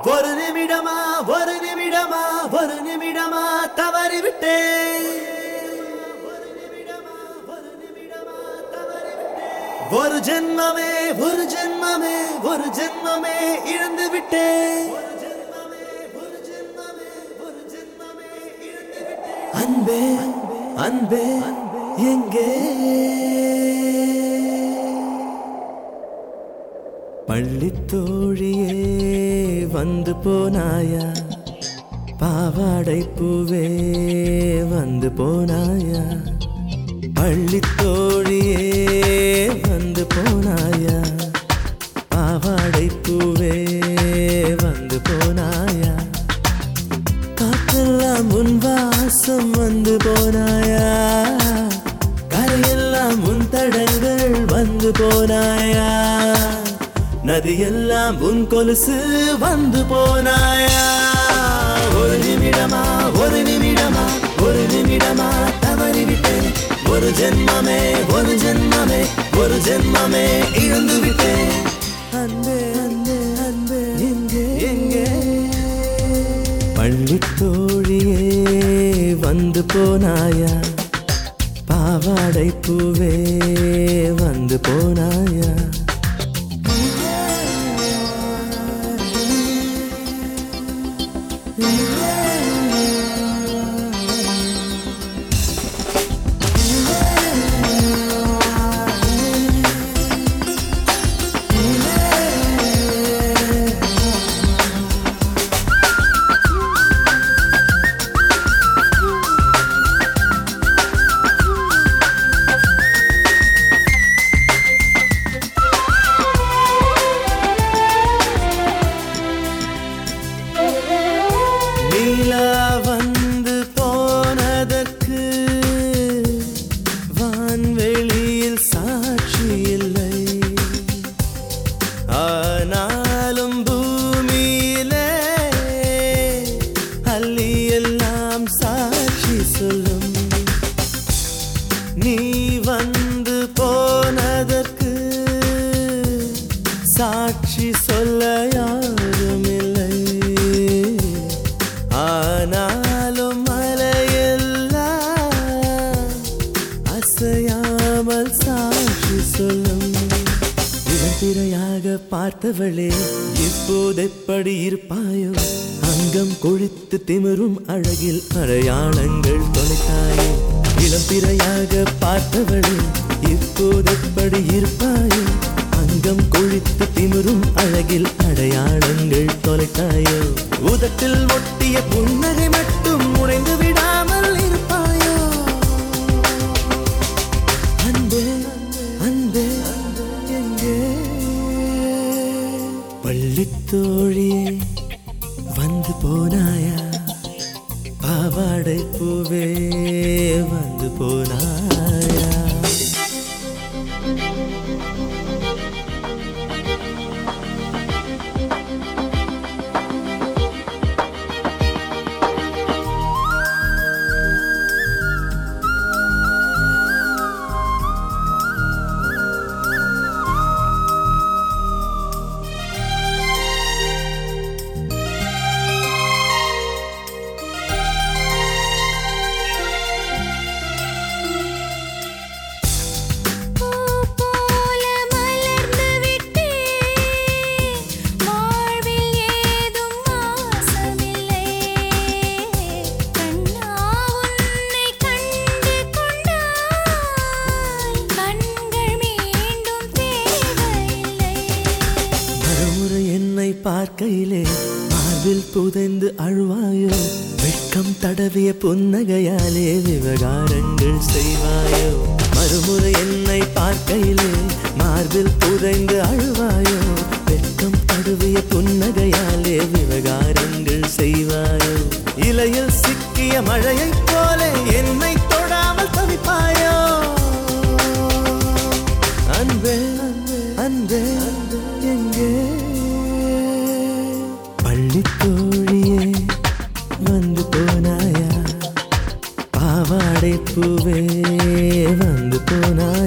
ஒரு நிமிடமா ஒரு நிமிடமா ஒரு நிமிடமா தவறிவிட்டேன் ஒரு ஜென்மமே ஒரு ஜென்மமே ஒரு ஜென்மமே இழந்து விட்டேன் அன்பே அன்பே எங்கே பள்ளித்தோழியே வந்து போனாயா பாவாடை பூவே வந்து போனாயா பள்ளித்தோழியே வந்து போனாயா பாவாடை பூவே வந்து போனாயா காற்றெல்லாம் உன் வாசம் வந்து போனாயா கரையெல்லாம் உன் தடங்கள் வந்து போனாயா நதியெல்லாம் உன் கொலுசு வந்து போனாயா ஒரு நிமிடமா ஒரு நிமிடமா ஒரு நிமிடமா தவறிவிட்டேன் ஒரு ஜென்மமே ஒரு ஜென்மமே ஒரு ஜென்மமே இழந்து விட்டேன் அன்பே அன்பே அன்பே எங்கே எங்கே பள்ளித்தோழியே வந்து போனாயா பாவாடை பூவே வந்து போனாயா நீலா வந்து போனதற்கு வான்வெளியில் சாட்சி இல்லை ஆனாலும் பூமியிலே அள்ளி எல்லாம் சாட்சி சொல்லும் நீ வந்து போனதற்கு சாட்சி சொல்ல யாரும் இல்லை ஆனாலும் மலையெல்லாம் அசையாமல் சாட்சி சொல்லும் இளம்பிறையாக பார்த்தவளே இப்போதெப்படி இருப்பாயோ அங்கம் கொழித்து திமிரும் அழகில் அடையாளங்கள் தொலைத்தாயோ இளம்பிறையாக பார்த்தவளே இப்போதெப்படி இருப்பாயோ அங்கம் கொழித்து திமிரும் அழகில் அடையாளங்கள் தொலைத்தாயோ உதட்டில் ஒட்டிய புன்னகை மட்டும் உடைந்து விடாமல் இருப்பாயோ அன்பே அன்பே எங்கே பள்ளித்தோழியே வந்து போனாயா பாவாடை பூவே வந்து போனாயா பூ போல மலர்ந்து விட்டே வாழ்வில் ஏதும் வாசமில்லை கண்ணா உன்னை கண்டு கொண்டால் கண்கள் மீண்டும் தேவையில்லை மறுமுறை என்னை பார்க்கையிலே மார்பில் புதைந்து அழுவாயோ வெட்கம் தடவிய புன்னகையாலே விவகாரங்கள் செய்வாயோ மறுமுறை என்னை பார்க்கையிலே மார்பில் புதைந்து அழுவாயோ வெட்கம் தடவிய புன்னகையாலே விவகாரங்கள் செய்வாயோ இலையில் சிக்கிய மழையைப் போல என்னை தொடாமல் தவிப்பாயோ அன்பே அன்பே எங்கே பள்ளித்தோழியே வந்து போனாயா பாவாடை பூவே வந்து போனாயா